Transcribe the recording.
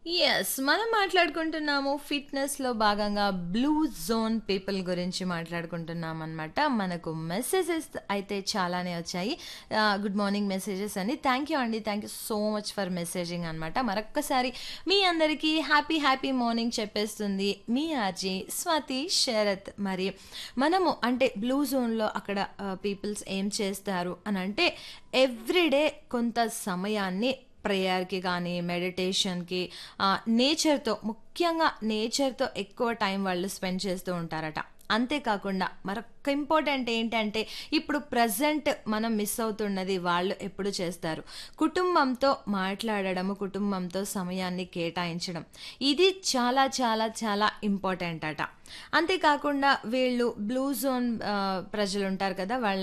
Yes. మనం మాట్లాడుకుంటున్నాము ఫిట్‌నెస్‌లో భాగంగా blue zone people గురించి మాట్లాడుకుంటున్నామనమాట. మనకు మెసేజెస్ అయితే చాలానే వచ్చాయి. ఆహ్, గుడ్ మార్నింగ్ మెసేజెస్ అని. థ్యాంక్ యూ అండి. Thank you so much for messaging అనమాట. మరొక్కసారి మీ అందరికీ హ్యాపీ హ్యాపీ మార్నింగ్ చెప్పేస్తుంది మీ ఆర్‌జే స్వాతి శరత్. మరి మనము అంటే బ్లూ జోన్‌లో అక్కడ ఆహ్, పీపుల్స్ ఏం చేస్తారు అనంటే ఎవ్రీడే కొంత సమయాన్ని ప్రేయర్‌కి కానీ, మెడిటేషన్‌కి ఆహ్, నేచర్‌తో ముఖ్యంగా నేచర్‌తో ఎక్కువ టైం వాళ్ళు స్పెండ్ చేస్తూ ఉంటారట. అంతేకాకుండా మరొక ఇంపార్టెంట్ ఏంటంటే ఇప్పుడు ప్రెజెంట్ మనం మిస్ అవుతున్నది వాళ్ళు ఎప్పుడు చేస్తారు. కుటుంబంతో మాట్లాడడము, కుటుంబంతో సమయాన్ని కేటాయించడం. ఇది చాలా చాలా చాలా ఇంపార్టెంట్ అట. అంతేకాకుండా వీళ్ళు బ్లూ జోన్ ఆహ్, ప్రజలుంటారు కదా! వాళ్ళ